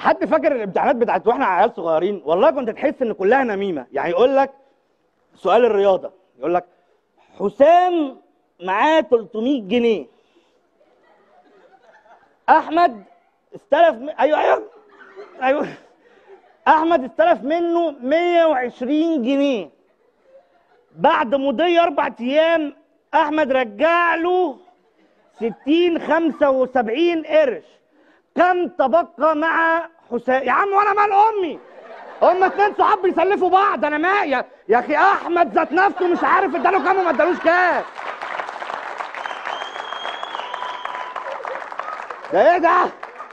حد فاكر الامتحانات بتاعت واحنا عيال صغيرين والله كنت تحس ان كلها نميمه يعني يقول لك سؤال الرياضه يقول لك حسام معاه 300 جنيه احمد استلف م... ايوه ايوه ايوه احمد استلف منه 120 جنيه بعد مضي اربع ايام احمد رجع له 60 75 قرش كم تبقى مع حسام يا عم وانا مال امي هما اتنين صحاب بيسلفوا بعض انا ما يا, يا اخي احمد ذات نفسه مش عارف اداله كام وما ادالوش كام ده ايه ده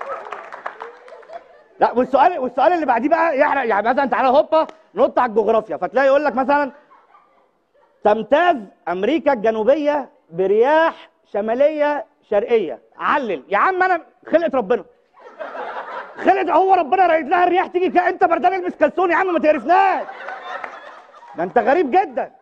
لا والسؤال والسؤال اللي بعديه بقى يحرق يعني مثلا تعالى هوبا نط على الجغرافيا فتلاقي يقول لك مثلا تمتاز امريكا الجنوبيه برياح شماليه شرقيه علل يا عم انا خلقت ربنا خلقت هو ربنا رايد لها الرياح تيجي كده انت بردان البس كلسون يا عم ما تعرفناش ده انت غريب جدا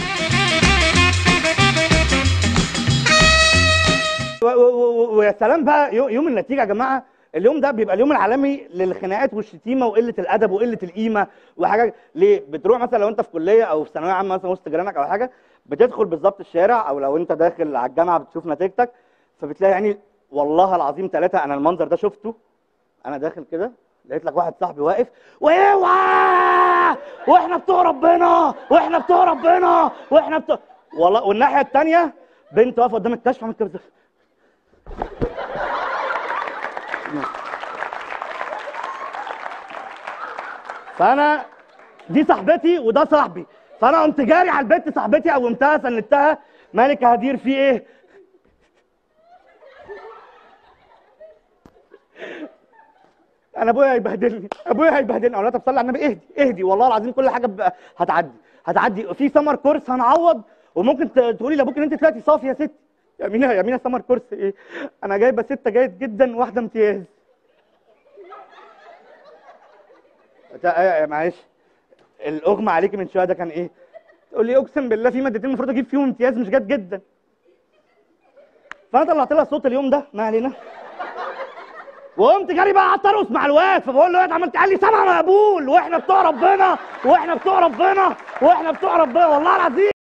و- و- و- ويا سلام بقى يو- يوم النتيجه يا جماعه اليوم ده بيبقى اليوم العالمي للخناقات والشتيمه وقله الادب وقله القيمه وحاجات ليه بتروح مثلا لو انت في كليه او في ثانويه عامه مثلا وسط جيرانك او حاجه بتدخل بالظبط الشارع او لو انت داخل على الجامعه بتشوف نتيجتك فبتلاقي يعني والله العظيم ثلاثه انا المنظر ده شفته انا داخل كده لقيت لك واحد صاحبي واقف واوعى واحنا بتوع ربنا واحنا بتوع ربنا واحنا بتوع والله والناحيه الثانيه بنت واقفه قدام الكشف عملت كده فانا دي صاحبتي وده صاحبي فانا قمت جاري على البنت صاحبتي قومتها سندتها مالك يا هدير في ايه انا ابويا هيبهدلني ابويا هيبهدلني اقول لها طب صلي على النبي اهدي اهدي والله العظيم كل حاجه بقى هتعدي هتعدي في سمر كورس هنعوض وممكن ت- تقولي لابوك ان انت طلعتي صافي يا ستي يا مينا يا مينا سمر كورس ايه انا جايبه سته جيد جدا واحده امتياز تا- آه، معلش الاغمى عليكي من شويه ده كان ايه تقول لي اقسم بالله في مادتين المفروض اجيب فيهم امتياز مش جاد جدا فانا طلعت لها صوت اليوم ده ما علينا وقمت جاري بقى قعدت ارقص مع الواد فبقول له يا عملت قال لي سامع مقبول واحنا بتوع ربنا واحنا بتوع ربنا واحنا بتوع ربنا والله العظيم